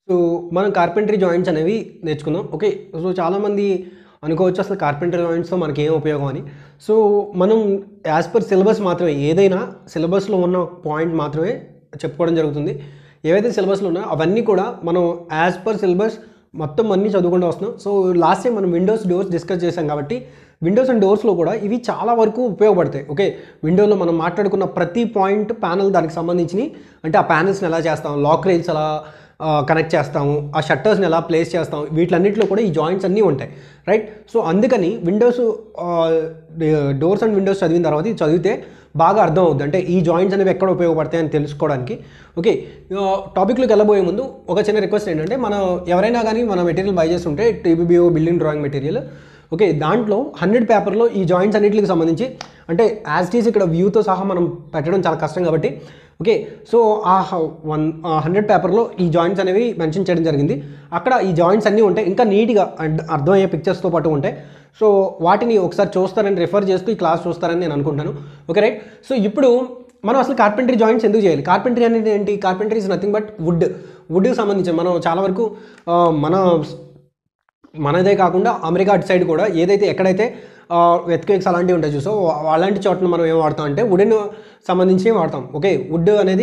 so మనం carpentry joints అనేవి నేర్చుకుందాం ఓకే సో చాలామంది అనుకోవచ్చు అసలు కార్పెంటరీ జాయింట్స్తో మనకి ఏం ఉపయోగం అని సో మనం యాజ్ పర్ సిలబస్ మాత్రమే ఏదైనా సిలబస్లో ఉన్న పాయింట్ మాత్రమే చెప్పుకోవడం జరుగుతుంది ఏవైతే సిలబస్లో ఉన్నాయో అవన్నీ కూడా మనం యాజ్ పర్ సిలబస్ మొత్తం అన్నీ చదువుకుంటూ వస్తున్నాం సో లాస్ట్ టైం మనం విండోస్ డోర్స్ డిస్కస్ చేసాం కాబట్టి విండోస్ అండ్ డోర్స్లో కూడా ఇవి చాలా వరకు ఉపయోగపడతాయి ఓకే విండోలో మనం మాట్లాడుకున్న ప్రతి పాయింట్ ప్యానల్ దానికి సంబంధించి అంటే ఆ ప్యానల్స్ని ఎలా చేస్తాం లాక్ రైల్స్ ఎలా కనెక్ట్ చేస్తాము ఆ షట్టర్స్ని ఎలా ప్లేస్ చేస్తాము వీటిలన్నింటిలో కూడా ఈ జాయింట్స్ అన్నీ ఉంటాయి రైట్ సో అందుకని విండోస్ డోర్స్ అండ్ విండోస్ చదివిన తర్వాత ఇది చదివితే బాగా అర్థం అవుతుంది అంటే ఈ జాయింట్స్ అనేవి ఎక్కడ ఉపయోగపడతాయి అని తెలుసుకోవడానికి ఓకే టాపిక్లోకి వెళ్ళబోయే ముందు ఒక చిన్న రిక్వెస్ట్ ఏంటంటే మనం ఎవరైనా కానీ మన మెటీరియల్ బై చేస్తుంటే TBBO building drawing material okay దాంట్లో హండ్రెడ్ పేపర్లో ఈ జాయింట్స్ అన్నిటికి సంబంధించి అంటే యాజ్ టీస్ ఇక్కడ వ్యూతో సహా మనం పెట్టడం చాలా కష్టం కాబట్టి ఓకే సో ఆ వన్ హండ్రెడ్ పేపర్లో ఈ జాయింట్స్ అనేవి మెన్షన్ చేయడం జరిగింది అక్కడ ఈ జాయింట్స్ అన్నీ ఉంటాయి ఇంకా నీట్గా అర్థ- అర్థమయ్యే పిక్చర్స్తో పాటు ఉంటాయి సో వాటిని ఒకసారి చూస్తారని రిఫర్ చేస్తూ ఈ క్లాస్ చూస్తారని నేను అనుకుంటాను ఓకే రైట్ సో ఇప్పుడు మనం అసలు కార్పెంటరీ జాయింట్స్ ఎందుకు చేయాలి కార్పెంటరీ అనేది ఏంటి carpentry is nothing but wood వుడ్కి సంబంధించి మనం చాలా వరకు ఆ, మన మనదే కాకుండా అమెరికా అటు సైడ్ కూడా ఏదైతే ఎక్కడైతే వెత్కేక్స్ అలాంటివి ఉంటాయి చూసో వా- అలాంటి చోట్ల మనం ఏం వాడతాం అంటే వుడెన్ సంబంధించి వాడతాం ఓకే వుడ్ అనేది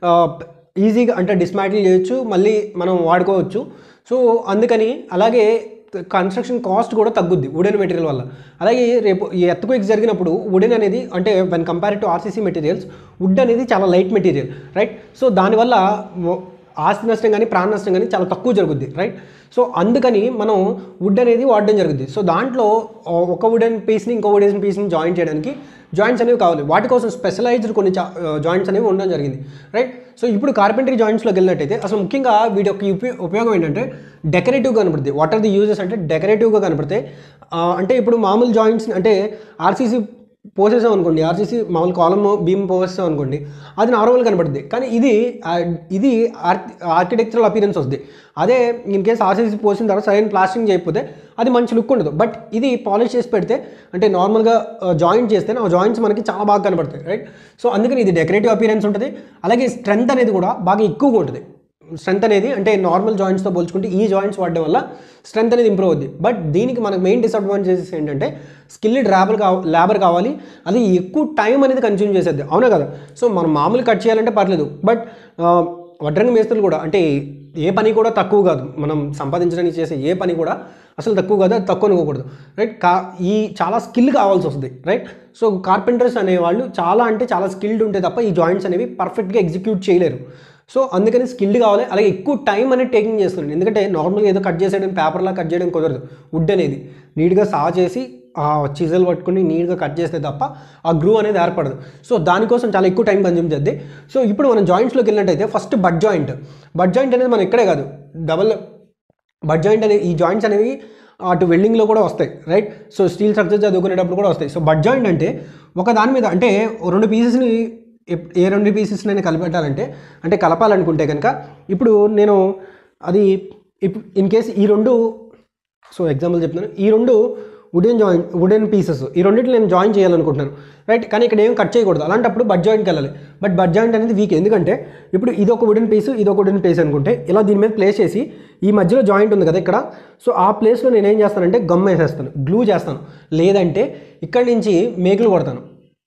ఈజీగా అంటే డిస్మాటిల్ చేయొచ్చు మళ్ళీ మనం వాడుకోవచ్చు సో అందుకని అలాగే కన్స్ట్రక్షన్ కాస్ట్ కూడా తగ్గుద్ది వుడెన్ మెటీరియల్ వల్ల అలాగే రేపు ఈ ఎత్తుక్వేక్స్ జరిగినప్పుడు వుడెన్ అనేది అంటే when compare to RCC materials wood అనేది చాలా లైట్ మెటీరియల్ రైట్ సో దానివల్ల మొ- ఆస్తి నష్టం కానీ ప్రాణ నష్టం కానీ చాలా తక్కువ జరుగుద్ది రైట్ సో అందుకని మనం వుడ్ అనేది వాడడం జరుగుద్ది సో దాంట్లో ఆ, ఒక వుడెన్ పీస్ని ఇంకో వుడెన్ పీస్ని జాయిన్ చేయడానికి జాయింట్స్ అనేవి కావాలి వాటి కోసం స్పెషలైజ్డ్ కొన్ని జాయింట్స్ అనేవి ఉండడం జరిగింది రైట్ సో ఇప్పుడు కార్పెంటరీ జాయింట్స్లోకి వెళ్ళినట్టయితే అసలు ముఖ్యంగా వీటి యొక్క ఉపయో- ఉపయోగం ఏంటంటే డెకరేటివ్గా కనపడుతుంది వాట్ ఆర్ ది యూజెస్ అంటే డెకరేటివ్గా కనపడతాయి ఆ, అంటే ఇప్పుడు మామూలు జాయింట్స్ అంటే ఆర్సీసీ పోసేసాం అనుకోండి ఆర్సీసీ మామూలు కాలమ్ బీమ్ పోసేసాం అనుకోండి అది నార్మల్ కనబడుతుంది కానీ ఇది ఆ, ఇది ఆర్కిటెక్చరల్ అపీరెన్స్ వస్తుంది అదే ఇన్ కేస్ ఆర్సీసీ పోసిన తర్వాత సరైన ప్లాస్టింగ్ చేయకపోతే అది మంచి లుక్ ఉండదు బట్ ఇది పాలిష్ చేసి పెడితే అంటే నార్మల్గా జాయింట్ చేస్తే ఆ జాయింట్స్ మనకి చాలా బాగా కనబడతాయి రైట్ సో అందుకని ఇది డెకరేటివ్ అపీరెన్స్ ఉంటుంది అలాగే స్ట్రెంత్ అనేది కూడా బాగా ఎక్కువగా ఉంటుంది స్ట్రెంత్ అనేది అంటే నార్మల్ జాయింట్స్తో పోల్చుకుంటే ఈ జాయింట్స్ వాడడం వల్ల స్ట్రెంత్ అనేది ఇంప్రూవ్ అవుద్ది బట్ దీనికి మనకు మెయిన్ డిసడ్వాంటేజెస్ ఏంటంటే స్కిల్డ్ ల్యాబర్ కావ లేబర్ కావాలి అది ఎక్కువ టైం అనేది కన్జ్యూమ్ చేసేది అవునా కదా సో మనం మామూలు కట్ చేయాలంటే పర్లేదు బట్ వడ్రంగి మేస్తులు కూడా అంటే ఏ పని కూడా తక్కువ కాదు మనం సంపాదించడానికి చేసే ఏ పని కూడా అసలు తక్కువ కాదు అది తక్కువ అనుకోకూడదు రైట్ కా ఈ చాలా స్కిల్ కావాల్సి వస్తుంది రైట్ సో కార్పెంటర్స్ అనేవాళ్ళు చాలా అంటే చాలా స్కిల్డ్ ఉంటే తప్ప ఈ జాయింట్స్ అనేవి పర్ఫెక్ట్గా ఎగ్జిక్యూట్ చేయలేరు సో అందుకని స్కిల్డ్ కావాలి అలాగే ఎక్కువ టైం అనేది టేకింగ్ చేస్తుంది ఎందుకంటే నార్మల్గా ఏదో కట్ చేసేయడం పేపర్లా కట్ చేయడం కుదరదు వుడ్ అనేది నీట్గా సా చేసి ఆ చిజల్ పట్టుకుని నీట్గా కట్ చేస్తే తప్ప ఆ గ్రూ అనేది ఏర్పడదు సో దానికోసం చాలా ఎక్కువ టైం కన్జ్యూమ్ చేద్ది సో ఇప్పుడు మనం జాయింట్స్లోకి వెళ్ళినట్టయితే first butt joint butt joint అనేది మనం ఇక్కడే కాదు డబల్ బడ్ జాయింట్ అనేది ఈ జాయింట్స్ అనేవి అటు వెల్డింగ్లో కూడా వస్తాయి రైట్ సో స్టీల్ స్ట్రక్చర్ చదువుకునేటప్పుడు కూడా వస్తాయి సో బడ్ జాయింట్ అంటే ఒక దాని మీద అంటే రెండు పీసెస్ని ఎప్- ఏ రెండు పీసెస్ నేను కలిపెట్టాలంటే అంటే కలపాలనుకుంటే కనుక ఇప్పుడు నేను అది ఇప్- ఇన్ కేస్ ఈ రెండు సో ఎగ్జాంపుల్ చెప్తున్నాను ఈ రెండు వుడెన్ జాయింట్ వుడెన్ పీసెస్ ఈ రెండింటిని నేను జాయిన్ చేయాలనుకుంటున్నాను రైట్ కానీ ఇక్కడ ఏం కట్ చేయకూడదు అలాంటప్పుడు బడ్ జాయింట్కి వెళ్ళాలి బట్ బడ్ జాయింట్ అనేది వీక్ ఎందుకంటే ఇప్పుడు ఇది ఒక వుడెన్ పీస్ ఇది ఒక వుడెన్ పీస్ అనుకుంటే ఇలా దీని మీద ప్లేస్ చేసి ఈ మధ్యలో జాయింట్ ఉంది కదా ఇక్కడ సో ఆ ప్లేస్లో నేను ఏం చేస్తానంటే గమ్ వేసేస్తాను గ్లూ చేస్తాను లేదంటే ఇక్కడి నుంచి మేకులు కొడతాను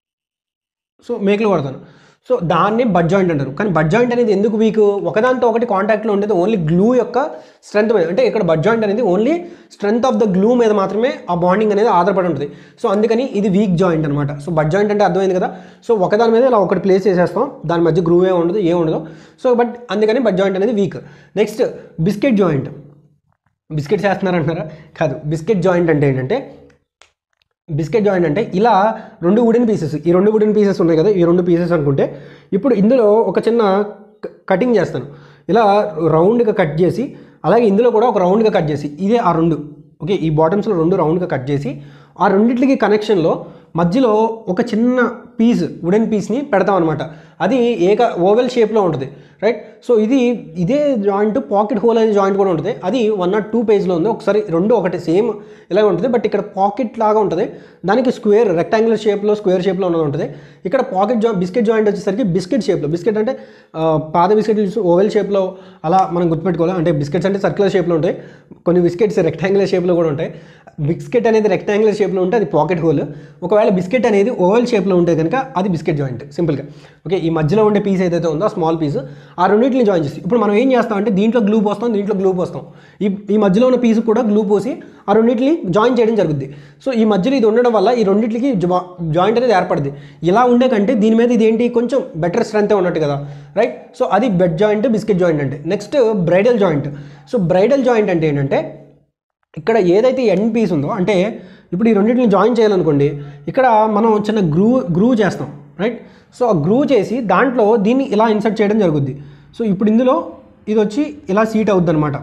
సో మేకులు కొడతాను సో దాన్ని బడ్ జాయింట్ అంటారు కానీ బడ్ జాయింట్ అనేది ఎందుకు వీక్ ఒకదాంతో ఒకటి కాంటాక్ట్లో ఉండేది ఓన్లీ గ్లూ యొక్క స్ట్రెంత్ మీద అంటే ఇక్కడ బడ్ జాయింట్ అనేది only strength of the glue మీద మాత్రమే ఆ బాండింగ్ అనేది ఆధారపడి ఉంటుంది సో అందుకని ఇది వీక్ జాయింట్ అనమాట సో బడ్ జాయింట్ అంటే అర్థమైంది కదా సో ఒకదాని మీద ఇలా ఒకటి ప్లేస్ చేసేస్తాం దాని మధ్య గ్రూ ఏ ఉండదు ఏ ఉండదు సో బట్ అందుకని బడ్ జాయింట్ అనేది weak next biscuit joint biscuit చేస్తున్నారంటున్నారా కాదు బిస్కెట్ జాయింట్ అంటే ఏంటంటే బిస్కెట్ జాయింట్ అంటే ఇలా రెండు వుడెన్ పీసెస్ ఈ రెండు వుడెన్ పీసెస్ ఉన్నాయి కదా ఈ రెండు పీసెస్ అనుకుంటే ఇప్పుడు ఇందులో ఒక చిన్న క- కటింగ్ చేస్తాను ఇలా రౌండ్గా కట్ చేసి అలాగే ఇందులో కూడా ఒక రౌండ్గా కట్ చేసి ఇదే ఆ రెండు ఓకే ఈ బాటమ్స్లో రెండు రౌండ్గా కట్ చేసి ఆ రెండింటికి కనెక్షన్లో మధ్యలో ఒక చిన్న పీస్ వుడెన్ పీస్ని పెడతాం అనమాట అది ఏక ఓవెల్ షేప్లో ఉంటుంది రైట్ సో ఇది ఇదే జాయింట్ పాకెట్ హోల్ అనే జాయింట్ కూడా ఉంటుంది అది వన్ నాట్ టూ పేజ్లో ఉంది ఒకసారి రెండు ఒకటి సేమ్ ఇలాగే ఉంటుంది బట్ ఇక్కడ పాకెట్ లాగా ఉంటుంది దానికి స్క్వేర్ రెక్టాంగులర్ షేప్లో స్క్వేర్ షేప్లో ఉన్నది ఉంటుంది ఇక్కడ పాకెట్ జా బిస్కెట్ జాయింట్ వచ్చేసరికి బిస్కెట్ షేప్లో బిస్కెట్ అంటే ఆ, పాత బిస్కెట్ ఓవెల్ షేప్లో అలా మనం గుర్తుపెట్టుకోవాలి అంటే బిస్కెట్స్ అంటే సర్క్యులర్ షేప్లో ఉంటాయి కొన్ని బిస్కెట్స్ రెక్టాంగులర్ షేప్లో కూడా ఉంటాయి బిస్కెట్ అనేది రెక్టాంగులర్ షేప్లో ఉంటే అది పాకెట్ హోల్ ఒకవేళ బిస్కెట్ అనేది ఓవెల్ షేప్లో ఉంటే కనుక అది బిస్కెట్ జాయింట్ సింపుల్గా ఓకే ఈ మధ్యలో ఉండే పీస్ ఏదైతే ఉందో స్మాల్ పీస్ ఆ రెండింటిని జాయిన్ చేసి ఇప్పుడు మనం ఏం చేస్తాం అంటే దీంట్లో గ్లూ పోస్తాం దీంట్లో గ్లూ పోస్తాం ఈ ఈ మధ్యలో ఉన్న పీస్ కూడా గ్లూ పోసి ఆ రెండింటిని జాయిన్ చేయడం జరుగుద్ది సో ఈ మధ్యలో ఇది ఉండడం వల్ల ఈ రెండింటికి జాయింట్ అనేది ఏర్పడుద్ది ఇలా ఉండే కంటే దీని మీద ఇదేంటి కొంచెం బెటర్ స్ట్రెంత్ ఉన్నట్టు కదా రైట్ సో అది బెడ్ జాయింట్ బిస్కెట్ జాయింట్ అంటే next bridle joint so bridle joint అంటే ఏంటంటే ఇక్కడ ఏదైతే ఎండ్ పీస్ ఉందో అంటే ఇప్పుడు ఈ రెండింటిని జాయిన్ చేయాలనుకోండి ఇక్కడ మనం చిన్న గ్రూ గ్రూ చేస్తాం రైట్ సో ఆ గ్రూ చేసి దాంట్లో దీన్ని ఇలా ఇన్సర్ట్ చేయడం జరుగుద్ది సో ఇప్పుడు ఇందులో ఇది వచ్చి ఇలా సీట్ అవుద్ది అనమాట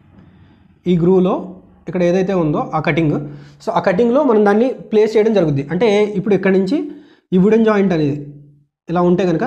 ఈ గ్రూలో ఇక్కడ ఏదైతే ఉందో ఆ కటింగ్ సో ఆ కటింగ్లో మనం దాన్ని ప్లేస్ చేయడం జరుగుద్ది అంటే ఇప్పుడు ఇక్కడ నుంచి ఈ వుడెన్ జాయింట్ అనేది ఇలా ఉంటే కనుక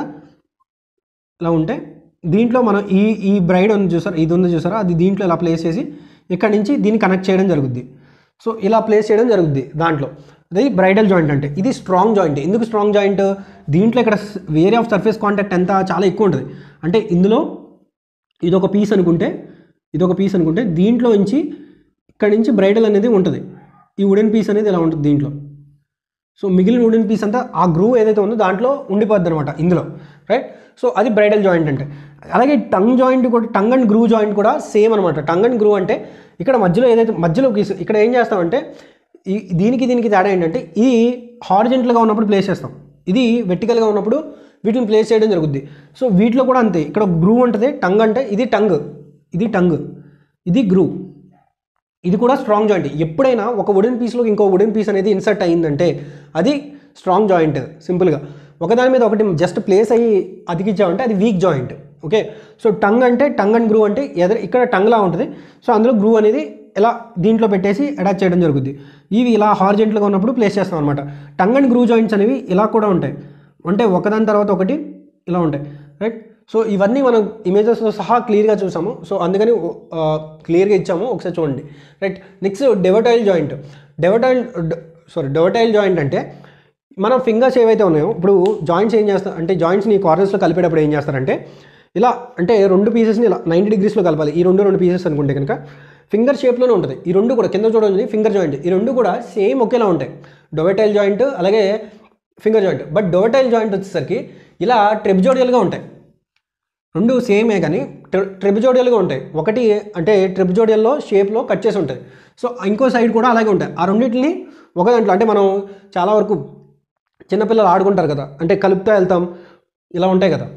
ఇలా ఉంటే దీంట్లో మనం ఈ ఈ బ్రైడ్ ఉంది చూసారా ఇది ఉంది చూసారా అది దీంట్లో ఇలా ప్లేస్ చేసి ఇక్కడ నుంచి దీన్ని కనెక్ట్ చేయడం జరుగుద్ది సో ఇలా ప్లేస్ చేయడం జరుగుద్ది దాంట్లో అది బ్రైడల్ జాయింట్ అంటే ఇది స్ట్రాంగ్ జాయింట్ ఎందుకు స్ట్రాంగ్ జాయింట్ దీంట్లో ఇక్కడ వేరే ఆఫ్ సర్ఫేస్ కాంటాక్ట్ ఎంత చాలా ఎక్కువ ఉంటుంది అంటే ఇందులో ఇదొక పీస్ అనుకుంటే ఇదొక పీస్ అనుకుంటే దీంట్లో నుంచి ఇక్కడ నుంచి బ్రైడల్ అనేది ఉంటుంది ఈ వుడెన్ పీస్ అనేది ఇలా ఉంటుంది దీంట్లో సో మిగిలిన వుడెన్ పీస్ అంతా ఆ గ్రూ ఏదైతే ఉందో దాంట్లో ఉండిపోద్ది అనమాట ఇందులో రైట్ సో అది బ్రైడల్ జాయింట్ అంటే అలాగే టంగ్ జాయింట్ కూడా టంగ్ అండ్ గ్రూ జాయింట్ కూడా సేమ్ అనమాట టంగ్ అండ్ గ్రూ అంటే ఇక్కడ మధ్యలో ఏదైతే మధ్యలో గీసు ఇక్కడ ఏం చేస్తామంటే ఈ దీనికి దీనికి తేడా ఏంటంటే ఇది హారిజెంటల్గా ఉన్నప్పుడు ప్లేస్ చేస్తాం ఇది వెర్టికల్గా ఉన్నప్పుడు వీటిని ప్లేస్ చేయడం జరుగుద్ది సో వీటిలో కూడా అంతే ఇక్కడ గ్రూ ఉంటుంది టంగ్ అంటే ఇది టంగ్ ఇది టంగ్ ఇది గ్రూ ఇది కూడా స్ట్రాంగ్ జాయింట్ ఎప్పుడైనా ఒక వుడెన్ పీస్లో ఇంకో వుడెన్ పీస్ అనేది ఇన్సర్ట్ అయ్యిందంటే అది స్ట్రాంగ్ జాయింట్ సింపుల్గా ఒకదాని మీద ఒకటి జస్ట్ ప్లేస్ అయ్యి అతికించామంటే అది weak joint okay so tongue అంటే టంగ్ అండ్ గ్రూ అంటే ఎదర ఇక్కడ టంగ్లా ఉంటుంది సో అందులో గ్రూ అనేది ఇలా దీంట్లో పెట్టేసి అటాచ్ చేయడం జరుగుద్ది ఇవి ఇలా హార్జెంట్లుగా ఉన్నప్పుడు ప్లేస్ చేస్తాం అనమాట టంగ్ అండ్ గ్రూ జాయింట్స్ అనేవి ఇలా కూడా ఉంటాయి అంటే ఒకదాని తర్వాత ఒకటి ఇలా ఉంటాయి రైట్ సో ఇవన్నీ మనం ఇమేజెస్తో సహా క్లియర్గా చూసాము సో అందుకని క్లియర్గా ఇచ్చాము ఒకసారి చూడండి right next dovetail joint dovetail sorry dovetail joint అంటే మన ఫింగర్స్ ఏవైతే ఉన్నాయో ఇప్పుడు జాయింట్స్ ఏం చేస్తారు అంటే జాయింట్స్ని కార్నర్స్లో కలిపేటప్పుడు ఏం చేస్తారంటే ఇలా అంటే రెండు పీసెస్ని ఇలా నైంటీ డిగ్రీస్లో కలపాలి ఈ రెండు రెండు పీసెస్ అనుకుంటే కనుక ఫింగర్ షేప్లోనే ఉంటుంది ఈ రెండు కూడా కింద చూడండి ఫింగర్ జాయింట్ ఈ రెండు కూడా సేమ్ ఒకేలా ఉంటాయి డొవటైల్ జాయింట్ అలాగే finger joint but dovetail joint వచ్చేసరికి ఇలా ట్రెబ్జోడియల్గా ఉంటాయి రెండు సేమే కానీ ట్రె ట్రెబిజోడియల్గా ఉంటాయి ఒకటి అంటే ట్రెబిజోడియల్లో షేప్లో కట్ చేసి ఉంటాయి సో ఇంకో సైడ్ కూడా అలాగే ఉంటాయి ఆ రెండింటిని ఒక దాంట్లో అంటే మనం చాలా వరకు చిన్నపిల్లలు ఆడుకుంటారు కదా అంటే కలుపుతూ వెళ్తాం ఇలా ఉంటాయి కదా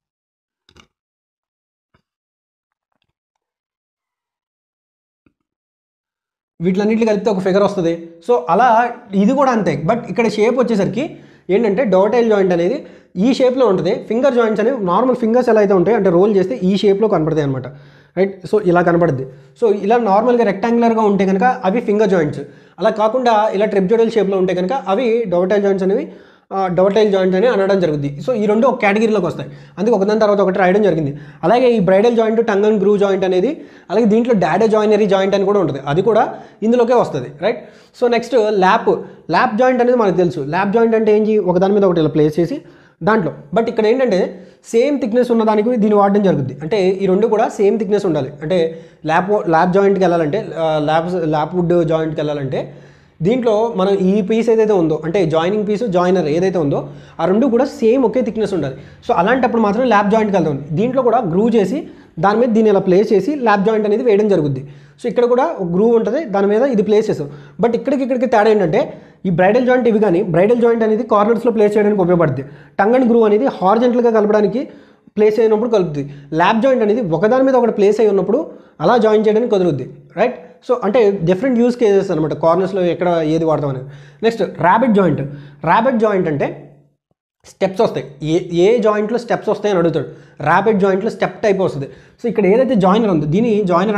వీటిలన్నింటిని కలిపితే ఒక ఫిగర్ వస్తుంది సో అలా ఇది కూడా అంతే బట్ ఇక్కడ షేప్ వచ్చేసరికి ఏంటంటే డోటైల్ జాయింట్ అనేది ఈ షేప్లో ఉంటుంది ఫింగర్ జాయింట్స్ అనేవి నార్మల్ ఫింగర్స్ ఎలా అయితే ఉంటాయి అంటే రోల్ చేస్తే ఈ షేప్లో కనపడతాయి అనమాట రైట్ సో ఇలా కనపడుద్ది సో ఇలా నార్మల్గా రెక్టాంగులర్గా ఉంటే కనుక అవి ఫింగర్ జాయింట్స్ అలా కాకుండా ఇలా ట్రిప్జోడల్ షేప్లో ఉంటే కనుక అవి డోటైల్ జాయింట్స్ అనేవి డొవటైల్ జాయింట్ అని అనడం జరుగుద్ది సో ఈ రెండు ఒక కేటగిరీలోకి వస్తాయి అందుకే ఒకదాని తర్వాత ఒకటి రాయడం జరిగింది అలాగే ఈ bridle joint tongue and groove joint అనేది అలాగే దీంట్లో డాడో జాయినరీ జాయింట్ అని కూడా ఉంటుంది అది కూడా ఇందులోకే వస్తుంది right so next lap lap joint అనేది మనకు తెలుసు ల్యాప్ జాయింట్ అంటే ఏంటి ఒకదాని మీద ఒకటి ఇలా ప్లేస్ చేసి దాంట్లో బట్ ఇక్కడ ఏంటంటే సేమ్ థిక్నెస్ ఉన్న దానికి దీన్ని వాడడం జరుగుద్ది అంటే ఈ రెండు కూడా సేమ్ థిక్నెస్ ఉండాలి అంటే ల్యాప్ ల్యాప్ జాయింట్కి వెళ్ళాలంటే ల్యాప్ ల్యాప్ వుడ్ జాయింట్కి వెళ్ళాలంటే దీంట్లో మనం ఈ పీస్ ఏదైతే ఉందో అంటే జాయినింగ్ పీస్ జాయినర్ ఏదైతే ఉందో ఆ రెండు కూడా సేమ్ ఒకే థిక్నెస్ ఉండాలి సో అలాంటప్పుడు మాత్రం ల్యాబ్ జాయింట్కి వెళ్తాం దీంట్లో కూడా గ్రూ చేసి దాని మీద దీన్ని ఇలా ప్లేస్ చేసి ల్యాబ్ జాయింట్ అనేది వేయడం జరుగుద్ది సో ఇక్కడ కూడా ఒక గ్రూ ఉంటుంది దాని మీద ఇది ప్లేస్ చేస్తాం బట్ ఇక్కడికి ఇక్కడికి తేడా ఏంటంటే ఈ బ్రైడల్ జాయింట్ ఇవి కానీ బ్రైడల్ జాయింట్ అనేది కార్నర్స్లో ప్లేస్ చేయడానికి ఉపయోగపడుతుంది టంగ్ అండ్ గ్రూ అనేది హార్జెంటల్గా కలపడానికి ప్లేస్ అయినప్పుడు కలుపుతుంది ల్యాబ్ జాయింట్ అనేది ఒకదాని మీద ఒకటి ప్లేస్ అయి ఉన్నప్పుడు అలా జాయిన్ చేయడానికి కుదురుద్ది రైట్ సో అంటే డిఫరెంట్ యూస్ కేసెస్ అనమాట కార్నర్స్లో ఎక్కడ ఏది వాడతాం అనేది next rabbet joint rabbet joint అంటే స్టెప్స్ వస్తాయి ఏ ఏ జాయింట్లో స్టెప్స్ వస్తాయని అడుగుతాడు ర్యాపిడ్ జాయింట్లో స్టెప్ టైప్ వస్తుంది సో ఇక్కడ ఏదైతే జాయినర్ ఉందో దీని జాయినర్ అంటాం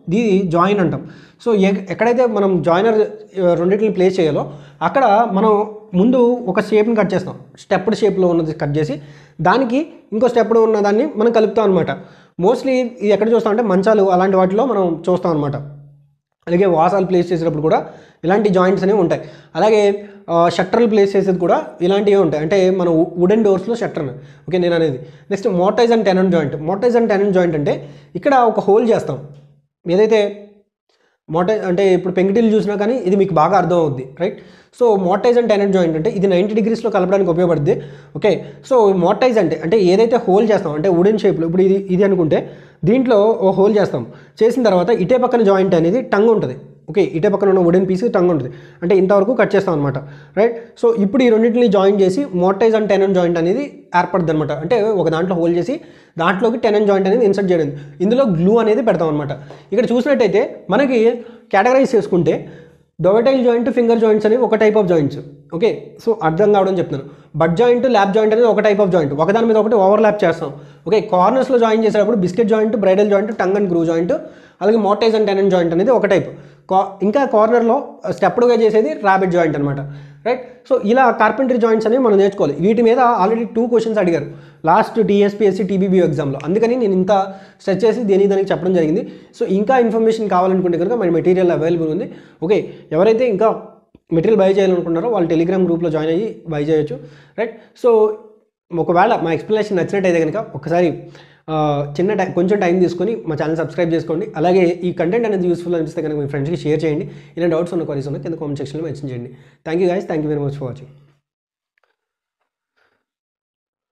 ఇది జాయిన్ అంటాం సో ఎ- ఎక్కడైతే మనం జాయినర్ రెండింటిని ప్లేస్ చేయాలో అక్కడ మనం ముందు ఒక షేప్ని కట్ చేస్తాం స్టెప్డ్ షేప్లో ఉన్నది కట్ చేసి దానికి ఇంకో స్టెప్డ్ ఉన్న దాన్ని మనం కలుపుతాం అనమాట మోస్ట్లీ ఇది ఎక్కడ చూస్తాం అంటే మంచాలు అలాంటి వాటిలో మనం చూస్తాం అనమాట అలాగే వాసాలు ప్లేస్ చేసేటప్పుడు కూడా ఇలాంటి జాయింట్స్ అనేవి ఉంటాయి అలాగే షట్టర్లు ప్లేస్ చేసేది కూడా ఇలాంటివి ఉంటాయి అంటే మన వుడెన్ డోర్స్లో షట్టర్ ఓకే నేను అనేది next mortise and tenon joint mortise and tenon joint అంటే ఇక్కడ ఒక హోల్ చేస్తాం ఏదైతే మోటైజ్ అంటే ఇప్పుడు పెంకిటిల్ చూసినా కానీ ఇది మీకు బాగా అర్థం అవుద్ది right so mortise and tenon joint అంటే ఇది నైంటీ డిగ్రీస్లో కలపడానికి ఉపయోగపడుద్ది ఓకే సో మోటైజ్ అంటే అంటే ఏదైతే హోల్ చేస్తాం అంటే వుడెన్ షేప్లో ఇప్పుడు ఇది ఇది అనుకుంటే దీంట్లో ఓ హోల్ చేస్తాం చేసిన తర్వాత ఇటే పక్కన జాయింట్ అనేది టంగ్ ఉంటుంది ఓకే ఇటే పక్కన ఉన్న వుడెన్ పీస్ టంగ్ ఉంటుంది అంటే ఇంతవరకు కట్ చేస్తాం అనమాట రైట్ సో ఇప్పుడు ఈ రెండింటిని జాయిన్ చేసి మోటైజ్ అండ్ టెనన్ జాయింట్ అనేది ఏర్పడుతుంది అనమాట అంటే ఒక దాంట్లో హోల్ చేసి దాంట్లోకి టెనన్ జాయింట్ అనేది ఇన్సర్ట్ చేయడం ఇందులో గ్లూ అనేది పెడతాం అనమాట ఇక్కడ చూసినట్టయితే మనకి కేటగరైజ్ చేసుకుంటే డొవటైల్ జాయింట్ ఫింగర్ జాయింట్స్ అనేవి ఒక type of joints okay so అర్థం కావడం చెప్తున్నాను బట్ జాయింట్ ల్యాబ్ జాయింట్ అనేది ఒక టైప్ ఆఫ్ జాయింట్ ఒకదాని మీద ఒకటి ఓవర్ ల్యాప్ చేస్తాం ఓకే కార్నర్స్లో జాయిన్ చేసేటప్పుడు biscuit joint bridle joint tongue and groove joint అలాగే మోటైజ్ అండ్ టెనన్ జాయింట్ అనేది ఒక టైప్ కా ఇంకా కార్నర్లో స్టెప్డ్గా చేసేది ర్యాబిట్ జాయింట్ అనమాట రైట్ సో ఇలా కార్పెంటరీ జాయింట్స్ అనేవి మనం నేర్చుకోవాలి వీటి మీద ఆల్రెడీ టూ క్వశ్చన్స్ అడిగారు లాస్ట్ టీఎస్పీఎస్సీ టీబీబీ ఎగ్జామ్లో అందుకని నేను ఇంత స్ట్రెచ్ చేసి దేని దానికి చెప్పడం జరిగింది సో ఇంకా ఇన్ఫర్మేషన్ కావాలనుకుంటే కనుక మన మెటీరియల్ అవైలబుల్ ఉంది ఓకే ఎవరైతే ఇంకా మెటీరియల్ బై చేయాలనుకుంటున్నారో వాళ్ళు టెలిగ్రామ్ గ్రూప్లో జాయిన్ అయ్యి బై చేయొచ్చు రైట్ సో ఒకవేళ మా ఎక్స్ప్లెనేషన్ నచ్చినట్టయితే కనుక ఒకసారి ఆ, చిన్న టైం కొంచెం టైం తీసుకొని మా ఛానల్ సబ్స్క్రైబ్ చేసుకోండి అలాగే ఈ కంటెంట్ అనేది యూస్ఫుల్ అనిపిస్తే కనుక మీ ఫ్రెండ్స్కి షేర్ చేయండి ఇలా డౌట్స్ ఉన్న క్వరీస్ ఉన్న కింద కామెంట్ సెక్షన్లో మెన్షన్ చేయండి thank you guys thank you very much for watching